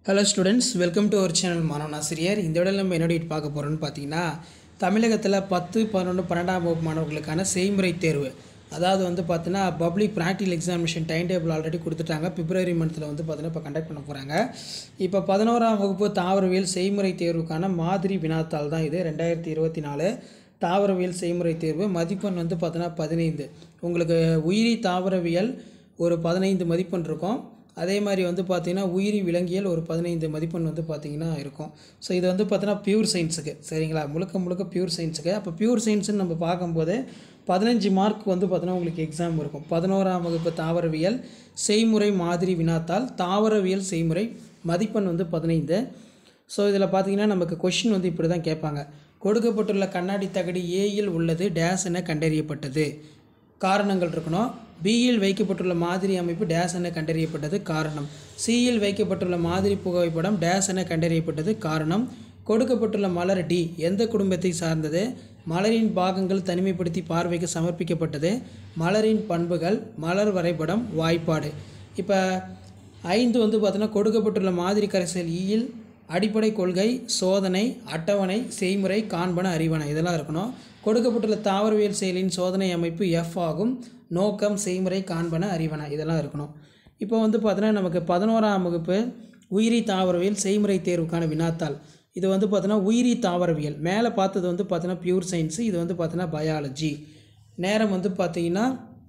hello students welcome to our channel Manavan Asiriyar இந்த விட நம்ம என்ன பார்க்க போகிறோம்னு பார்த்தீங்கன்னா தமிழகத்தில் பத்து பதினொன்று பன்னெண்டாம் வகுப்பு மாணவர்களுக்கான செய்முறை தேர்வு அதாவது வந்து பார்த்தீங்கன்னா public practical examination time table already கொடுத்துட்டாங்க பிப்ரவரி மந்த்தில் வந்து பார்த்தீங்கன்னா இப்போ கண்டக்ட் பண்ண போகிறாங்க இப்போ பதினோராம் வகுப்பு தாவரவியல் செய்முறை தேர்வுக்கான மாதிரி வினாத்தாள் தான் இது ரெண்டாயிரத்தி இருபத்தி நாலு தாவரவியல் செய்முறை தேர்வு மதிப்பெண் வந்து பார்த்தீங்கன்னா பதினைந்து உங்களுக்கு உயிரி தாவரவியல் ஒரு பதினைந்து மதிப்பெண் இருக்கும் அதே மாதிரி வந்து பார்த்திங்கன்னா உயிரி விலங்கியல் ஒரு பதினைந்து மதிப்பெண் வந்து பார்த்திங்கன்னா இருக்கும் ஸோ இது வந்து பார்த்தீங்கன்னா பியூர் சயின்ஸுக்கு சரிங்களா முழுக்க முழுக்க பியூர் சயின்ஸுக்கு அப்போ பியூர் சயின்ஸ்னு நம்ம பார்க்கும்போது பதினஞ்சு மார்க் வந்து பார்த்தீங்கன்னா உங்களுக்கு எக்ஸாம் இருக்கும் பதினோராம் வகுப்பு தாவரவியல் செய்முறை மாதிரி வினாத்தால் தாவரவியல் செய்முறை மதிப்பெண் வந்து பதினைந்து ஸோ இதில் பார்த்தீங்கன்னா நமக்கு கொஷின் வந்து இப்படி தான் கேட்பாங்க கொடுக்கப்பட்டுள்ள கண்ணாடி தகடு ஏயில் உள்ளது டேஸ் என கண்டறியப்பட்டது காரணங்கள் இருக்கணும் பியில் வைக்கப்பட்டுள்ள மாதிரி அமைப்பு டேஸ் என கண்டறியப்பட்டது காரணம் சியில் வைக்கப்பட்டுள்ள மாதிரி புகைப்படம் டேஸ் என கண்டறியப்பட்டது காரணம் கொடுக்கப்பட்டுள்ள மலர் டி எந்த குடும்பத்தை சார்ந்தது மலரின் பாகங்கள் தனிமைப்படுத்தி பார்வைக்கு சமர்ப்பிக்கப்பட்டது மலரின் பண்புகள் மலர் வரைபடம் வாய்ப்பாடு இப்போ ஐந்து வந்து பார்த்தோன்னா கொடுக்கப்பட்டுள்ள மாதிரி கரைசல் ஈயில் அடிப்படை கொள்கை சோதனை அட்டவணை செய்முறை காண்பன அறிவன இதெல்லாம் இருக்கணும் கொடுக்கப்பட்டுள்ள தாவரவியல் செயலின் சோதனை அமைப்பு எஃப் ஆகும் நோக்கம் செய்முறை காண்பன அறிவன இதெல்லாம் இருக்கணும் இப்போ வந்து பார்த்தீங்கன்னா நமக்கு பதினோராம் வகுப்பு உயிரி தாவரவியல் செய்முறை தேர்வுக்கான வினாத்தாள் இது வந்து பார்த்தீங்கன்னா உயிரி தாவரவியல் மேலே பார்த்தது வந்து பார்த்தீங்கன்னா பியூர் சயின்ஸு இது வந்து பார்த்தீங்கன்னா பயாலஜி நேரம் வந்து பார்த்தீங்கன்னா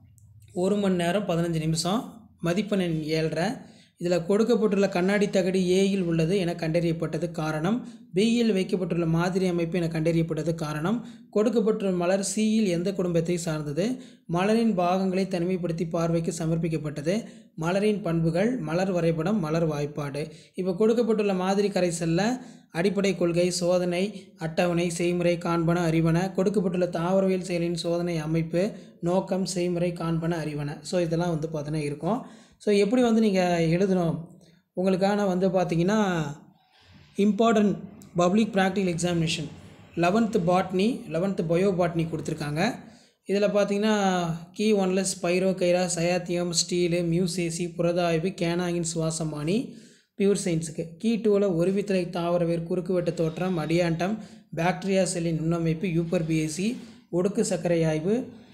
ஒரு மணி நேரம் பதினஞ்சு நிமிஷம் மதிப்பெண் எண் ஏழரை இதில் கொடுக்கப்பட்டுள்ள கண்ணாடி தகடு ஏயில் உள்ளது என கண்டறியப்பட்டது காரணம் பியில் வைக்கப்பட்டுள்ள மாதிரி அமைப்பு என கண்டறியப்பட்டது காரணம் கொடுக்கப்பட்டுள்ள மலர் சியில் எந்த குடும்பத்தை சார்ந்தது மலரின் பாகங்களை தனிமைப்படுத்தி பார்வைக்கு சமர்ப்பிக்கப்பட்டது மலரின் பண்புகள் மலர் வரைபடம் மலர் வாய்ப்பாடு இப்போ கொடுக்கப்பட்டுள்ள மாதிரி கரைசலில் அடிப்படை கொள்கை சோதனை அட்டவணை செய்முறை காண்பன அறிவன கொடுக்கப்பட்டுள்ள தாவரவியல் செயலின் சோதனை அமைப்பு நோக்கம் செய்முறை காண்பன அறிவன ஸோ இதெல்லாம் வந்து பார்த்தீங்கன்னா இருக்கும் ஸோ எப்படி வந்து நீங்கள் எழுதணும் உங்களுக்கான வந்து பார்த்தீங்கன்னா important public practical examination eleventh botany eleventh bio botany கொடுத்துருக்காங்க இதில் பார்த்தீங்கன்னா கீ ஒன்லெஸ் பைரோ கைரா சயாத்தியம் ஸ்டீலு மியூசேசி புரத ஆய்வு கேனாங்கின் சுவாசமானி பியூர் சயின்ஸுக்கு கீ டூவில் ஒருவித்தலை தாவரவேர் குறுக்குவெட்டு தோற்றம் அடியாண்டம் பாக்டீரியா செல்லின் நுண்ணமைப்பு யூப்பர் பிஎஸ்சி ஒடுக்கு சர்க்கரை ஆய்வு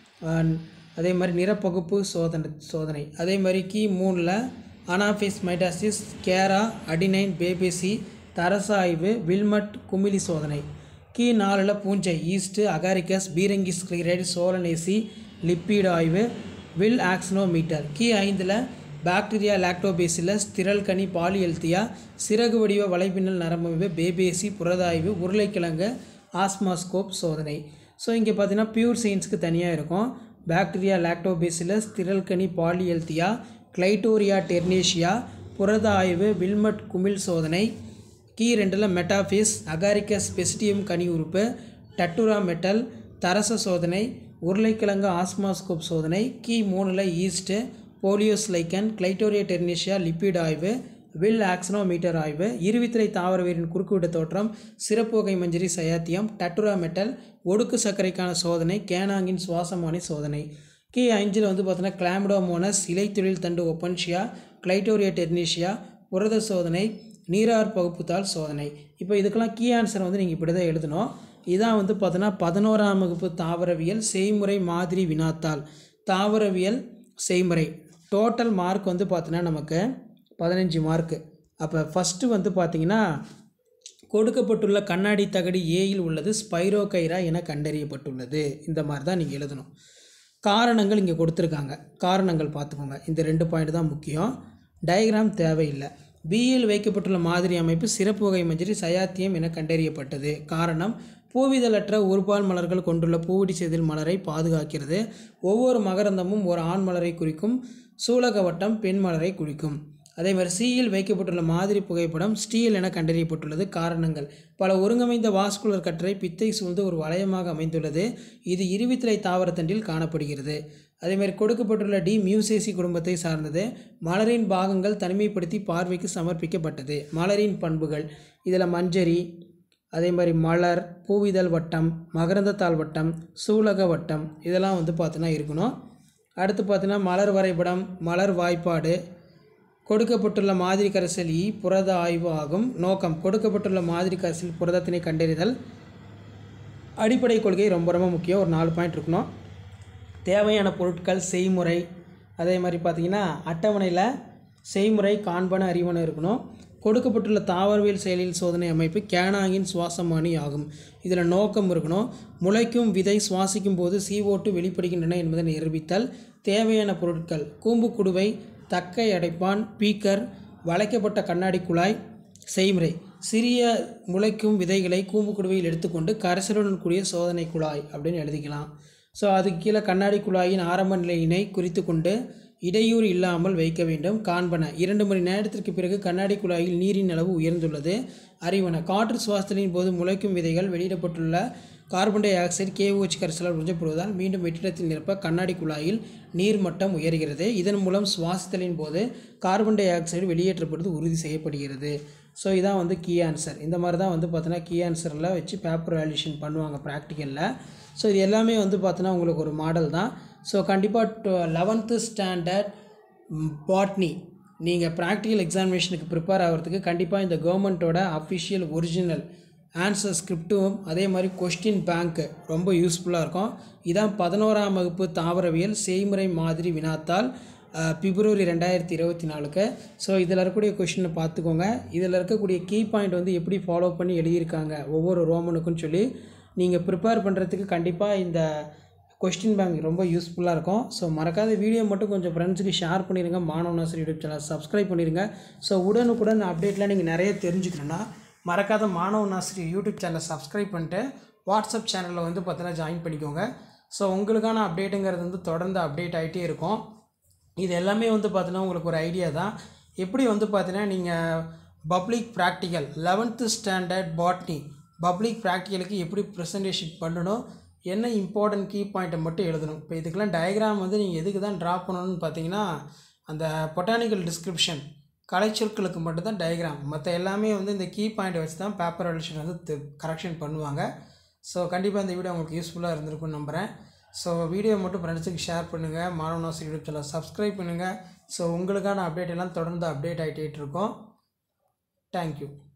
அதே மாதிரி நிறப்பகுப்பு சோதனை சோதனை அதே மாதிரி கீ மூணில் அனாஃபிஸ் மைட்டாசிஸ் கேரா அடினைன் பேபேசி தரச ஆய்வு வில்மட் குமிழி சோதனை கீ நாலில் பூஞ்சை ஈஸ்ட்டு அகாரிக்கஸ் பீரங்கிஸ் கிளிரைடு சோலனேசி லிப்பீடு ஆய்வு வில் ஆக்ஸ்னோமீட்டர் கீ ஐந்தில் பாக்டீரியா லாக்டோபேசிலஸ் திரள்கனி பாலியல்தியா சிறகு வடிவ வலைப்பின்னல் நரம்பு பேபேசி புரதாய்வு உருளைக்கிழங்கு ஆஸ்மாஸ்கோப் சோதனை ஸோ இங்கே பார்த்தீங்கன்னா பியூர் சயின்ஸுக்கு தனியாக இருக்கும் பாக்டீரியா லாக்டோபேசிலஸ் திரள்கனி பாலியல்தியா கிளைட்டோரியா டெர்னேஷியா புரத ஆய்வு வில்மட் குமிழ் சோதனை கீ ரெண்டில் மெட்டாஃபிஸ் அகாரிக்கஸ் பெஸ்டியம் கனி உறுப்பு டட்டுரா மெட்டல் தரச சோதனை உருளைக்கிழங்கு ஆஸ்மாஸ்கோப் சோதனை கீ மூணில் ஈஸ்ட்டு போலியோஸ்லைக்கன் கிளைட்டோரியா டெர்னேஷியா லிப்பிட் ஆய்வு வில் ஆக்சனோமீட்டர் ஆய்வு இருவித்திரை தாவரவீரின் குறுக்குவிட்ட தோற்றம் சிறப்பு வகை மஞ்சரி சயாத்தியம் டட்டுரா மெட்டல் ஒடுக்கு சர்க்கரைக்கான சோதனை கேனாங்கின் சுவாசமானி சோதனை கீ அஞ்சில் வந்து பார்த்தோன்னா கிளாம்டோமோனஸ் இலைத்தொழில் தண்டு ஒப்பன்ஷியா கிளைட்டோரியா டெர்னேஷியா புரத சோதனை நீரார் பகுப்புத்தாள் சோதனை இப்போ இதுக்கெல்லாம் கீ ஆன்சர் வந்து நீங்கள் இப்படி தான் எழுதணும் இதான் வந்து பார்த்தோன்னா பதினோராம் வகுப்பு தாவரவியல் செய்முறை மாதிரி வினாத்தாள் தாவரவியல் செய்முறை டோட்டல் மார்க் வந்து பார்த்தீங்கன்னா நமக்கு பதினஞ்சு மார்க்கு அப்போ ஃபஸ்ட்டு வந்து பார்த்திங்கன்னா கொடுக்கப்பட்டுள்ள கண்ணாடி தகடு ஏயில் உள்ளது ஸ்பைரோகைரா என கண்டறியப்பட்டுள்ளது இந்த மாதிரி தான் நீங்கள் எழுதணும் காரணங்கள் இங்கே கொடுத்துருக்காங்க காரணங்கள் பார்த்துக்கோங்க இந்த ரெண்டு பாயிண்ட் தான் முக்கியம் டயக்ராம் தேவையில்லை பியில் வைக்கப்பட்டுள்ள மாதிரி அமைப்பு சிறப்பு வகை மஞ்சரி சயாத்தியம் என கண்டறியப்பட்டது காரணம் பூவிதழற்ற ஒருபால் மலர்கள் கொண்டுள்ள பூவிடி செதில் மலரை பாதுகாக்கிறது ஒவ்வொரு மகரந்தமும் ஒரு ஆண் மலரை குறிக்கும் சூலக வட்டம் பெண் மலரை குறிக்கும் அதே மாதிரி சியில் வைக்கப்பட்டுள்ள மாதிரி புகைப்படம் ஸ்டீல் என கண்டறியப்பட்டுள்ளது காரணங்கள் பல ஒருங்கமைந்த வாஸ்குலர் கற்றை பித்தை சூழ்ந்து ஒரு வளையமாக அமைந்துள்ளது இது இருவித்திரை தாவரத்தண்டில் காணப்படுகிறது அதேமாதிரி கொடுக்கப்பட்டுள்ள டி மியூசேசி குடும்பத்தை சார்ந்தது மலரின் பாகங்கள் தனிமைப்படுத்தி பார்வைக்கு சமர்ப்பிக்கப்பட்டது மலரின் பண்புகள் இதில் மஞ்சரி அதே மாதிரி மலர் பூவிதழ் வட்டம் மகரந்தத்தாள் வட்டம் சூலக வட்டம் இதெல்லாம் வந்து பார்த்தீங்கன்னா இருக்கணும் அடுத்து பார்த்தீங்கன்னா மலர் வரைபடம் மலர் வாய்ப்பாடு கொடுக்கப்பட்டுள்ள மாதிரி கரைசல் இ புரத ஆய்வு ஆகும் நோக்கம் கொடுக்கப்பட்டுள்ள மாதிரி கரைசல் புரதத்தினை கண்டறிதல் அடிப்படை கொள்கை ரொம்ப ரொம்ப முக்கியம் ஒரு நாலு பாயிண்ட் இருக்கணும் தேவையான பொருட்கள் செய்முறை அதே மாதிரி பார்த்தீங்கன்னா அட்டவணையில் செய்முறை காண்பன அறிவன இருக்கணும் கொடுக்கப்பட்டுள்ள தாவரவியல் செயலில் சோதனை அமைப்பு கேனாங்கின் சுவாசமானி ஆகும் இதில் நோக்கம் இருக்கணும் முளைக்கும் விதை சுவாசிக்கும் போது CO2 வெளிப்படுகின்றன என்பதை நிரூபித்தல் தேவையான பொருட்கள் கூம்பு குடுவை தக்கை அடைப்பான் பீக்கர் வளைக்கப்பட்ட கண்ணாடி குழாய் செய்முறை சிறிய முளைக்கும் விதைகளை கூம்பு குடுவையில் எடுத்துக்கொண்டு கரைசலுடன் கூடிய சோதனை குழாய் அப்படின்னு எழுதிக்கலாம் ஸோ அதுக்கு கீழே கண்ணாடி குழாயின் ஆரம்ப நிலையினை குறித்து கொண்டு இடையூறு இல்லாமல் வைக்க வேண்டும் காண்பன இரண்டு மணி நேரத்திற்கு பிறகு கண்ணாடி குழாயில் நீரின் அளவு உயர்ந்துள்ளது அறிவன காற்று சுவாசத்தின் போது முளைக்கும் விதைகள் வெளியிடப்பட்டுள்ள கார்பன் டை ஆக்சைடு கேஓஹெச் கரைசலால் உறிஞ்சப்படுவதால் மீண்டும் வெற்றிடத்தில் நிரப்ப கண்ணாடி குழாயில் நீர் மட்டம் உயர்கிறது இதன் மூலம் சுவாசித்தலின் போது கார்பன் டை ஆக்சைடு வெளியேற்றப்படுவது உறுதி செய்யப்படுகிறது ஸோ இதான் வந்து கீ ஆன்சர் இந்த மாதிரி தான் வந்து பார்த்தோன்னா கீ ஆன்சரில் வச்சு பேப்பர் வேல்யூஷன் பண்ணுவாங்க ப்ராக்டிக்கலில் ஸோ இது எல்லாமே வந்து பார்த்தோன்னா உங்களுக்கு ஒரு மாடல் தான் ஸோ கண்டிப்பாக லெவன்த்து ஸ்டாண்டர்ட் பாட்னி நீங்கள் ப்ராக்டிக்கல் எக்ஸாமினேஷனுக்கு ப்ரிப்பேர் ஆகிறதுக்கு கண்டிப்பாக இந்த கவர்மெண்ட்டோட அஃபிஷியல் ஒரிஜினல் ஆன்சர் ஸ்கிரிப்டும் அதே மாதிரி கொஸ்டின் பேங்க்கு ரொம்ப யூஸ்ஃபுல்லாக இருக்கும் இதான் பதினோராம் வகுப்பு தாவரவியல் செய்முறை மாதிரி வினாத்தால் அஹ், பிப்ரவரி ரெண்டாயிரத்தி இருபத்தி நாலுக்கு ஸோ இதில் இருக்கக்கூடிய கொஷினை பார்த்துக்கோங்க இதில் இருக்கக்கூடிய கீ பாயிண்ட் வந்து எப்படி ஃபாலோ பண்ணி எழுதியிருக்காங்க ஒவ்வொரு ரோமனுக்குன்னு சொல்லி நீங்கள் ப்ரிப்பேர் பண்ணுறதுக்கு கண்டிப்பாக இந்த கொஸ்டின் பேங்க் ரொம்ப யூஸ்ஃபுல்லாக இருக்கும் ஸோ மறக்காத வீடியோ மட்டும் கொஞ்சம் ஃப்ரெண்ட்ஸுக்கு ஷேர் பண்ணிடுங்க மாணவனாசர் யூடியூப் சேனல் சப்ஸ்கிரைப் பண்ணிடுங்க ஸோ உடனுக்குடன் அப்டேட்லாம் நீங்கள் நிறைய தெரிஞ்சுக்கணுன்னா மறக்காத மாணவனாசிரி யூடியூப் சேனலை சப்ஸ்கிரைப் பண்ணிட்டு வாட்ஸ்அப் சேனலில் வந்து பார்த்தீங்கன்னா ஜாயின் பண்ணிக்கோங்க ஸோ உங்களுக்கான அப்டேட்டுங்கிறது வந்து தொடர்ந்து அப்டேட் ஆகிட்டே இருக்கும் இது எல்லாமே வந்து பார்த்தீங்கன்னா உங்களுக்கு ஒரு ஐடியா தான் எப்படி வந்து பார்த்தீங்கன்னா நீங்கள் public practical eleventh standard botany public ப்ராக்டிக்கலுக்கு எப்படி ப்ரெசன்டேஷன் பண்ணணும் என்ன இம்பார்ட்டன்ட் கீ பாயிண்ட்டை மட்டும் எழுதணும் இப்போ இதுக்கெல்லாம் டயக்ராம் வந்து நீங்கள் எதுக்கு தான் ட்ரா பண்ணணும்னு பார்த்தீங்கன்னா அந்த பொட்டானிக்கல் டிஸ்கிரிப்ஷன் கலைச்சொற்களுக்கு மட்டும்தான் டயக்ராம் மற்ற எல்லாமே வந்து இந்த கீ பாயிண்ட்டை வச்சு தான் பேப்பர் எடிஷன் வந்து கரெக்ஷன் பண்ணுவாங்க ஸோ கண்டிப்பாக இந்த வீடியோ உங்களுக்கு யூஸ்ஃபுல்லாக இருந்திருக்கும்னு நம்புகிறேன் ஸோ வீடியோ மட்டும் ஃப்ரெண்ட்ஸுக்கு ஷேர் பண்ணுங்கள் மாணவனாஸ் யூடியூப் சேனல் சப்ஸ்கிரைப் பண்ணுங்கள் ஸோ உங்களுக்கான அப்டேட் எல்லாம் தொடர்ந்து அப்டேட் ஆகிட்டே இருக்கோம் தேங்க்யூ